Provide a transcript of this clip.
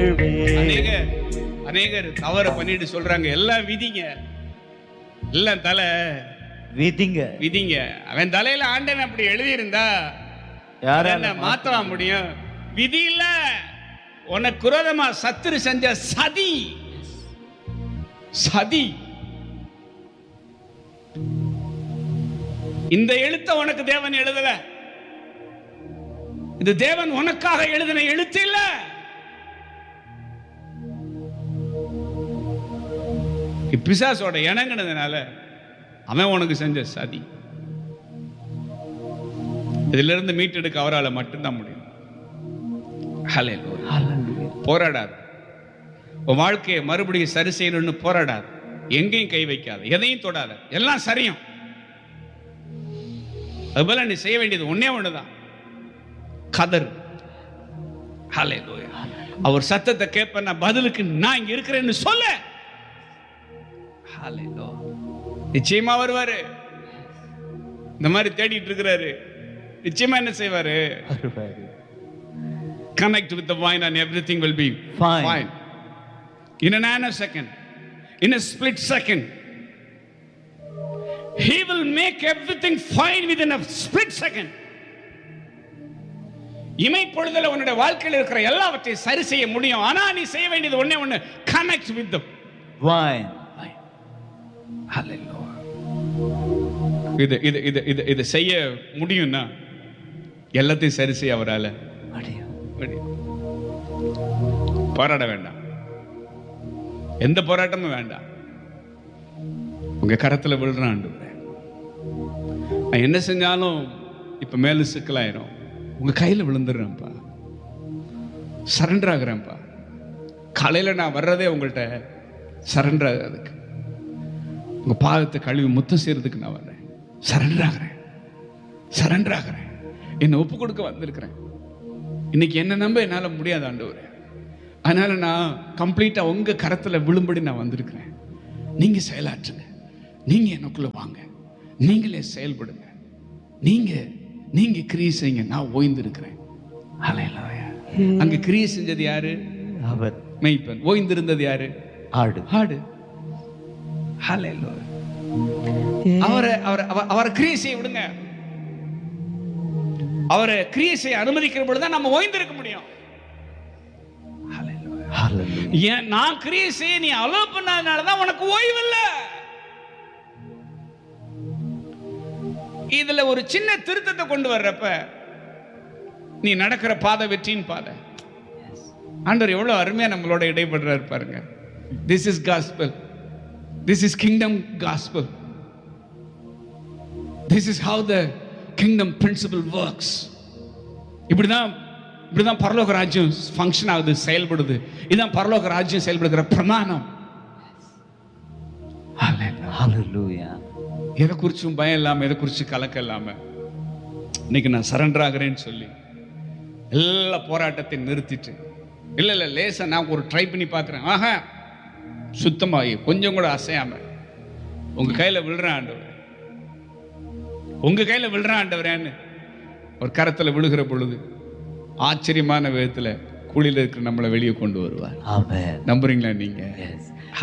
மகிழ்வேன் அநேகர் அநேகர் தவறு பண்ணிட்டு சொல்றாங்க எல்லாம் விதிங்க எல்லாம் தலை விதிங்க விதிங்க அவன் தலையில ஆண்டன் அப்படி எழுதியிருந்தா யாரால என்ன மாத்தவா முடியும் விதி இல்ல உனக்கு குரோதமா சத்துரு செஞ்ச சதி சதி இந்த எழுத்த உனக்கு தேவன் எழுதல இது தேவன் உனக்காக எழுதின எழுத்து இல்ல பிசாசோட இணங்கினதுனால அவன் உனக்கு செஞ்ச சதி இதுல இருந்து மீட்டெடுக்க அவரால் மட்டும்தான் முடியும் Hallelujah. Hallelujah. போராடாது உன் வாழ்க்கையை மறுபடியும் சரி செய்யணும்னு போராடாது எங்கேயும் கை வைக்காது எதையும் தொடாத எல்லாம் சரியும் அதுபோல நீ செய்ய வேண்டியது ஒண்ணே ஒண்ணுதான் கதர் Hallelujah. அவர் சத்தத்தை கேட்ப நான் பதிலுக்கு நான் இங்க இருக்கிறேன்னு சொல்ல Hallelujah. நிச்சயமா வருவாரு இந்த மாதிரி தேடிட்டு இருக்கிறாரு நிச்சயமா என்ன செய்வாரு வருவாரு. connect with the vine and everything will be Fine. fine. In a nanosecond, in a split second, He will make everything fine within a split second. இமைப்பொழுதுல உன்னுடைய வாழ்க்கையில் இருக்கிற எல்லாவற்றையும் சரி செய்ய முடியும் ஆனா நீ செய்ய வேண்டியது ஒண்ணே ஒண்ணு கனெக்ட் வித் தம் Wine. இது இது இது இது இது செய்ய முடியும்னா எல்லாத்தையும் சரி செய்ய அவரால முடியும். முடியும். போராட வேண்டாம் எந்த போராட்டமும் வேண்டாம் உங்க கரத்துல விழுறான் ஆண்டவரே. நான் என்ன செஞ்சாலும் இப்ப மேல சிக்கலாயிரும் உங்க கையில விழுந்துடுறேன்ப்பா சரண்டர் ஆகுறேன்ப்பா காலையில நான் வர்றதே உங்கள்கிட்ட சரண்டர் ஆகிறதுக்கு உங்க பாதத்தை கழுவி முத்தம் செய்யறதுக்கு நான் வர்றேன் சரண்டர் ஆகிறேன் சரண்டர் ஆகிறேன் என்னை ஒப்பு கொடுக்க வந்திருக்கிறேன் இன்னைக்கு என்ன நம்ப என்னால் முடியாது ஆண்டவரே அதனால நான் கம்ப்ளீட்டா உங்க கரத்துல விழும்படி நான் வந்திருக்கிறேன் நீங்க செயலாற்றுங்க நீங்க எனக்குள்ள வாங்க நீங்களே செயல்படுங்க நீங்க நீங்க கிரியை செய்யுங்க நான் ஓய்ந்திருக்கிறேன் ஹalleluya. அங்க கிரியை செஞ்சது யாரு அவர் மெய்ப்பன் ஓய்ந்திருந்தது யாரு ஆடு ஆடு ஹalleluya. அவரை அவரை அவ- அவரை கிரியை செய்ய விடுங்க அவரை கிரியை செய்ய அனுமதிக்கிற பொழுது தான் நம்ம ஓய்ந்திருக்க முடியும் Hallelujah. ஏன் நான் கிரியை செய்ய நீ அலோ பண்ணாதனால தான் உனக்கு ஓய்வு இல்ல இதுல ஒரு சின்ன திருத்தத்தை கொண்டு வர்றப்ப நீ நடக்கிற பாதை வெற்றியின் பாதை ஆண்டவர் எவ்வளவு அருமையா நம்மளோட இடைபடுறாரு பாருங்க this is gospel this is kingdom gospel this is how the kingdom principle works இப்படிதான் இப்படிதான் பரலோக ராஜ்யம் ஃபங்க்ஷன் ஆகுது செயல்படுது இதுதான் பரலோக ராஜ்யம் செயல்படுகிற பிரமாணம் Hallelujah. Hallelujah. எதை குறிச்சும் பயம் இல்லாம எதை குறிச்சு கலக்கம் இல்லாம இன்னைக்கு நான் சரண்டர் ஆகிறேன்னு சொல்லி எல்லா போராட்டத்தையும் நிறுத்திட்டு இல்ல இல்ல லேசா நான் ஒரு ட்ரை பண்ணி பார்க்கிறேன் ஆஹா சுத்தமாகி கொஞ்சம் கூட அசையாம உங்க கையில விழுறேன் ஆண்டவர் உங்க கையில விழுறேன் ஆண்டவரேன்னு ஒரு கரத்துல விழுகிற பொழுது ஆச்சரியமான விதத்துல குழியில இருக்கிற நம்மளை வெளியே கொண்டு வருவார் Amen. நம்புறீங்களா நீங்க Yes.